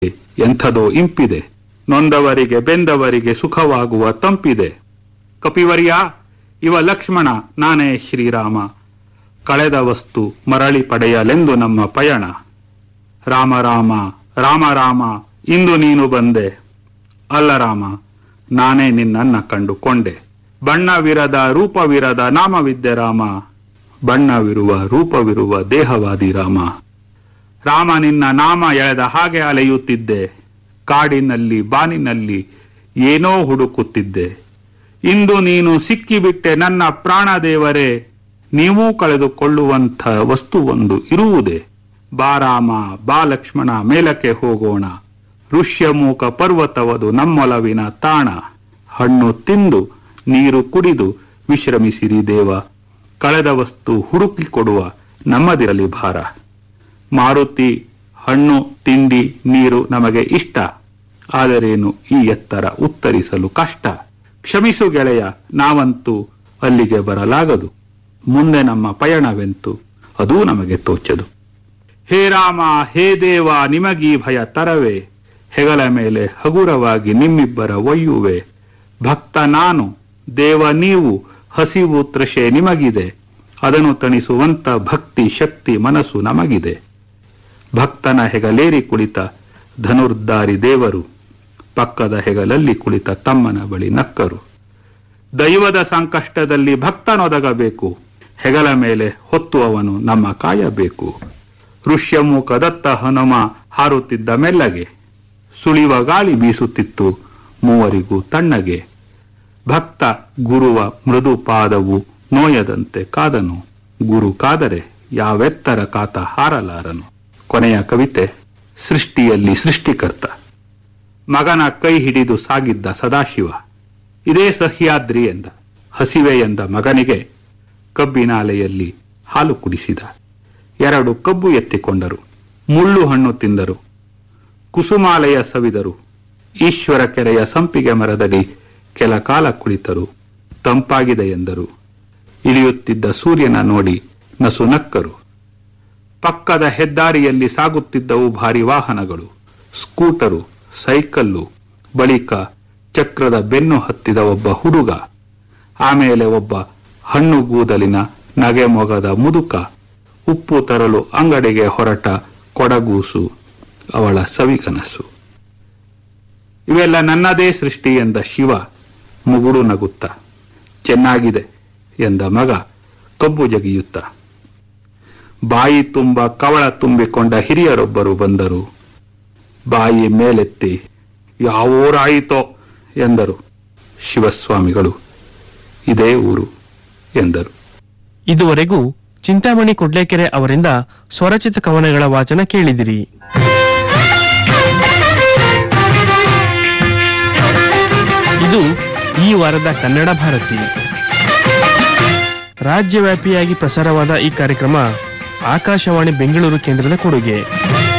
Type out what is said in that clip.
ಎಂಥದೋ ಇಂಪಿದೆ ನೊಂದವರಿಗೆ ಬೆಂದವರಿಗೆ ಸುಖವಾಗುವ ತಂಪಿದೆ ಕಪಿವರ್ಯ ಇವ ಲಕ್ಷ್ಮಣ ನಾನೇ ಶ್ರೀರಾಮ ಕಳೆದ ವಸ್ತು ಮರಳಿ ಪಡೆಯಲೆಂದು ನಮ್ಮ ಪಯಣ ರಾಮ ರಾಮ ರಾಮ ರಾಮ ಇಂದು ನೀನು ಬಂದೆ ಅಲ್ಲ ರಾಮ ನಾನೇ ನಿನ್ನನ್ನ ಕಂಡುಕೊಂಡೆ ಬಣ್ಣವಿರದ ರೂಪವಿರದ ನಾಮವಿದ್ದೆ ರಾಮ ಬಣ್ಣವಿರುವ ರೂಪವಿರುವ ದೇಹವಾದಿ ರಾಮ ರಾಮ ನಿನ್ನ ನಾಮ ಎಳೆದ ಹಾಗೆ ಅಲೆಯುತ್ತಿದ್ದೆ ಕಾಡಿನಲ್ಲಿ ಬಾನಿನಲ್ಲಿ ಏನೋ ಹುಡುಕುತ್ತಿದ್ದೆ ಇಂದು ನೀನು ಸಿಕ್ಕಿಬಿಟ್ಟೆ ನನ್ನ ಪ್ರಾಣದೇವರೇ ನೀವೂ ಕಳೆದುಕೊಳ್ಳುವಂಥ ವಸ್ತುವೊಂದು ಇರುವುದೇ ಬಾ ರಾಮ ಬಾ ಲಕ್ಷ್ಮಣ ಮೇಲಕ್ಕೆ ಹೋಗೋಣ ಋಷ್ಯಮೂಕ ಪರ್ವತವದು ನಮ್ಮೊಲವಿನ ತಾಣ ಹಣ್ಣು ತಿಂದು ನೀರು ಕುಡಿದು ವಿಶ್ರಮಿಸಿರಿ ದೇವ ಕಳೆದ ವಸ್ತು ಹುಡುಕಿಕೊಡುವ ನಮ್ಮದಿರಲಿ ಭಾರ ಮಾರುತಿ ಹಣ್ಣು ತಿಂಡಿ ನೀರು ನಮಗೆ ಇಷ್ಟ ಆದರೇನು ಈ ಎತ್ತರ ಉತ್ತರಿಸಲು ಕಷ್ಟ ಕ್ಷಮಿಸು ಗೆಳೆಯ ನಾವಂತೂ ಅಲ್ಲಿಗೆ ಬರಲಾಗದು ಮುಂದೆ ನಮ್ಮ ಪಯಣವೆಂತು ಅದೂ ನಮಗೆ ತೋಚದು ಹೇ ರಾಮ ಹೇ ದೇವ ನಿಮಗೀ ಭಯ ತರವೇ ಹೆಗಲ ಮೇಲೆ ಹಗುರವಾಗಿ ನಿಮ್ಮಿಬ್ಬರ ಒಯ್ಯುವೆ ಭಕ್ತ ನಾನು ದೇವ ನೀವು ಹಸಿವು ತೃಷೆ ನಿಮಗಿದೆ ಅದನ್ನು ತಣಿಸುವಂತ ಭಕ್ತಿ ಶಕ್ತಿ ಮನಸ್ಸು ನಮಗಿದೆ ಭಕ್ತನ ಹೆಗಲೇರಿ ಕುಳಿತ ಧನುರ್ಧಾರಿ ದೇವರು ಪಕ್ಕದ ಹೆಗಲಲ್ಲಿ ಕುಳಿತ ತಮ್ಮನ ಬಳಿ ನಕ್ಕರು ದೈವದ ಸಂಕಷ್ಟದಲ್ಲಿ ಭಕ್ತನೊದಗಬೇಕು ಹೆಗಲ ಮೇಲೆ ಹೊತ್ತು ಅವನು ನಮ್ಮ ಕಾಯಬೇಕು ಋಷ್ಯಮುಖ ದತ್ತ ಹನುಮ ಹಾರುತ್ತಿದ್ದ ಮೆಲ್ಲಗೆ ಸುಳಿವ ಗಾಳಿ ಬೀಸುತ್ತಿತ್ತು ಮೂವರಿಗೂ ತಣ್ಣಗೆ ಭಕ್ತ ಗುರುವ ಮೃದು ಪಾದವು ನೋಯದಂತೆ ಕಾದನು ಗುರು ಕಾದರೆ ಯಾವೆತ್ತರ ಕಾತ ಹಾರಲಾರನು ಕೊನೆಯ ಕವಿತೆ ಸೃಷ್ಟಿಯಲ್ಲಿ ಸೃಷ್ಟಿಕರ್ತ ಮಗನ ಕೈ ಹಿಡಿದು ಸಾಗಿದ್ದ ಸದಾಶಿವ ಇದೇ ಸಹ್ಯಾದ್ರಿ ಎಂದ ಹಸಿವೆ ಎಂದ ಮಗನಿಗೆ ಕಬ್ಬಿನಾಲೆಯಲ್ಲಿ ಹಾಲು ಕುಡಿಸಿದ ಎರಡು ಕಬ್ಬು ಎತ್ತಿಕೊಂಡರು ಮುಳ್ಳು ಹಣ್ಣು ತಿಂದರು ಕುಸುಮಾಲಯ ಸವಿದರು ಈಶ್ವರ ಕೆರೆಯ ಸಂಪಿಗೆ ಮರದಲ್ಲಿ ಕೆಲ ಕಾಲ ಕುಳಿತರು ತಂಪಾಗಿದೆ ಎಂದರು ಇಳಿಯುತ್ತಿದ್ದ ಸೂರ್ಯನ ನೋಡಿ ನಸು ನಕ್ಕರು ಪಕ್ಕದ ಹೆದ್ದಾರಿಯಲ್ಲಿ ಸಾಗುತ್ತಿದ್ದವು ಭಾರಿ ವಾಹನಗಳು ಸ್ಕೂಟರು ಸೈಕಲ್ಲು ಬಳಿಕ ಚಕ್ರದ ಬೆನ್ನು ಹತ್ತಿದ ಒಬ್ಬ ಹುಡುಗ ಆಮೇಲೆ ಒಬ್ಬ ಹಣ್ಣು ಗೂದಲಿನ ನಗೆ ಮೊಗದ ಮುದುಕ ಉಪ್ಪು ತರಲು ಅಂಗಡಿಗೆ ಹೊರಟ ಕೊಡಗೂಸು ಅವಳ ಸವಿಕನಸು ಇವೆಲ್ಲ ನನ್ನದೇ ಸೃಷ್ಟಿ ಎಂದ ಶಿವ ಮುಗುಡು ನಗುತ್ತ ಚೆನ್ನಾಗಿದೆ ಎಂದ ಮಗ ಕಬ್ಬು ಜಗಿಯುತ್ತ ಬಾಯಿ ತುಂಬ ಕವಳ ತುಂಬಿಕೊಂಡ ಹಿರಿಯರೊಬ್ಬರು ಬಂದರು ಬಾಯಿ ಮೇಲೆತ್ತಿ ಯಾವೂರಾಯಿತೋ ಎಂದರು ಶಿವಸ್ವಾಮಿಗಳು ಇದೇ ಊರು ಎಂದರು ಇದುವರೆಗೂ ಚಿಂತಾಮಣಿ ಕೊಡ್ಲೇಕೆರೆ ಅವರಿಂದ ಸ್ವರಚಿತ ಕವನಗಳ ವಾಚನ ಕೇಳಿದಿರಿ ಇದು ಈ ವಾರದ ಕನ್ನಡ ಭಾರತಿ ರಾಜ್ಯವ್ಯಾಪಿಯಾಗಿ ಪ್ರಸಾರವಾದ ಈ ಕಾರ್ಯಕ್ರಮ ಆಕಾಶವಾಣಿ ಬೆಂಗಳೂರು ಕೇಂದ್ರದ ಕೊಡುಗೆ